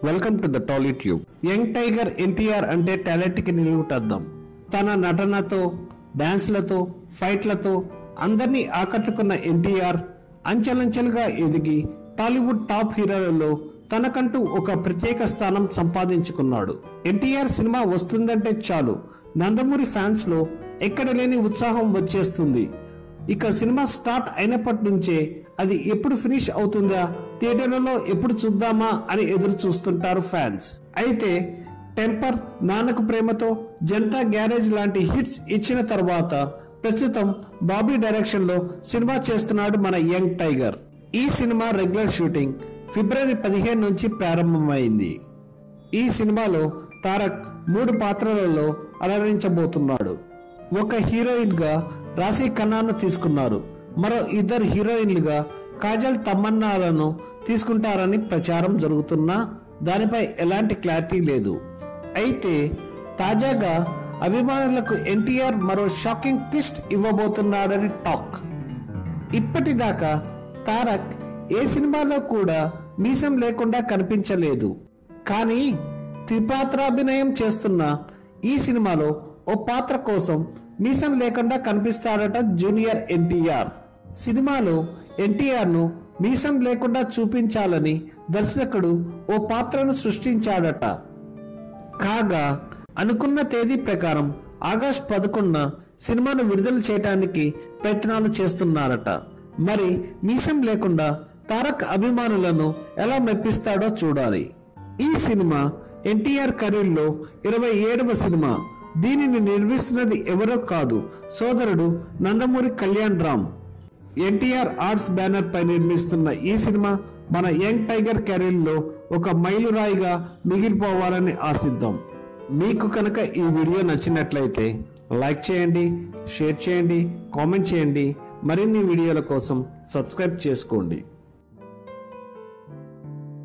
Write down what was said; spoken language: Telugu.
welcome to the Tolly Tube young tiger NTR అంటే టాలెంట్ కి నిలువుటద్దాం తన నటనతో డాన్స్లతో ఫైట్లతో అందరినీ ఆకట్టుకున్న ఎన్టీఆర్ అంచెలంచెలుగా ఎదిగి టాలీవుడ్ టాప్ హీరోలలో తనకంటూ ఒక ప్రత్యేక స్థానం సంపాదించుకున్నాడు ఎన్టీఆర్ సినిమా వస్తుందంటే చాలు నందమూరి ఫ్యాన్స్ లో ఎక్కడ లేని ఉత్సాహం వచ్చేస్తుంది ఇక సినిమా స్టార్ట్ అయినప్పటి నుంచే అది ఎప్పుడు ఫినిష్ అవుతుందా థియేటర్లలో ఎప్పుడు చూద్దామా అని ఎదురు చూస్తుంటారు ఫ్యాన్స్ అయితే టెంపర్ నాన్నకు ప్రేమతో జనతా గ్యారేజ్ లాంటి హిట్స్ ఇచ్చిన తర్వాత ప్రస్తుతం బాబీ డైరెక్షన్ లో సినిమా చేస్తున్నాడు మన యంగ్ టైగర్ ఈ సినిమా రెగ్యులర్ షూటింగ్ ఫిబ్రవరి పదిహేను నుంచి ప్రారంభమైంది ఈ సినిమాలో తారక్ మూడు పాత్రలలో అలరించబోతున్నాడు ఒక హీరోయిన్ గా రాశి ఖన్నాను తీసుకున్నారు మరో ఇద్దరు హీరోయిన్లుగా కాజల్ తమన్నాలను తీసుకుంటారని ప్రచారం జరుగుతున్నా దానిపై ఎలాంటి క్లారిటీ లేదు అయితే తాజాగా అభిమానులకు ఎన్టీఆర్ మరో షాకింగ్ ట్విస్ట్ ఇవ్వబోతున్నాడని టాక్ ఇప్పటిదాకా తారక్ ఏ సినిమాలో కూడా మీసం లేకుండా కనిపించలేదు కానీ త్రిపాత్రాభినయం చేస్తున్న ఈ సినిమాలో ఓ పాత్ర కోసం మీసం లేకుండా కనిపిస్తాడట జూనియర్ ఎన్టీఆర్ సినిమాలో ఎన్టీఆర్ ను మీసం లేకుండా చూపించాలని దర్శకుడు ఓ పాత్రను సృష్టించాడట కాగా అనుకున్న తేదీ ప్రకారం ఆగస్ట్ పదకొండున సినిమాను విడుదల చేయడానికి ప్రయత్నాలు చేస్తున్నారట మరి మీసం లేకుండా తారక్ అభిమానులను ఎలా మెప్పిస్తాడో చూడాలి ఈ సినిమా ఎన్టీఆర్ కెరీర్లో ఇరవై ఏడవ సినిమా దీనిని నిర్మిస్తున్నది ఎవరో కాదు సోదరుడు నందమూరి కళ్యాణ్ రామ్ ఎన్టీఆర్ ఆర్ట్స్ బ్యానర్ పై నిర్మిస్తున్న ఈ సినిమా మన యంగ్ టైగర్ కెరీర్ లో ఒక మైలురాయిగా మిగిలిపోవాలని ఆశిద్దాం మీకు కనుక ఈ వీడియో నచ్చినట్లయితే లైక్ చేయండి షేర్ చేయండి కామెంట్ చేయండి మరిన్ని వీడియోల కోసం సబ్స్క్రైబ్ చేసుకోండి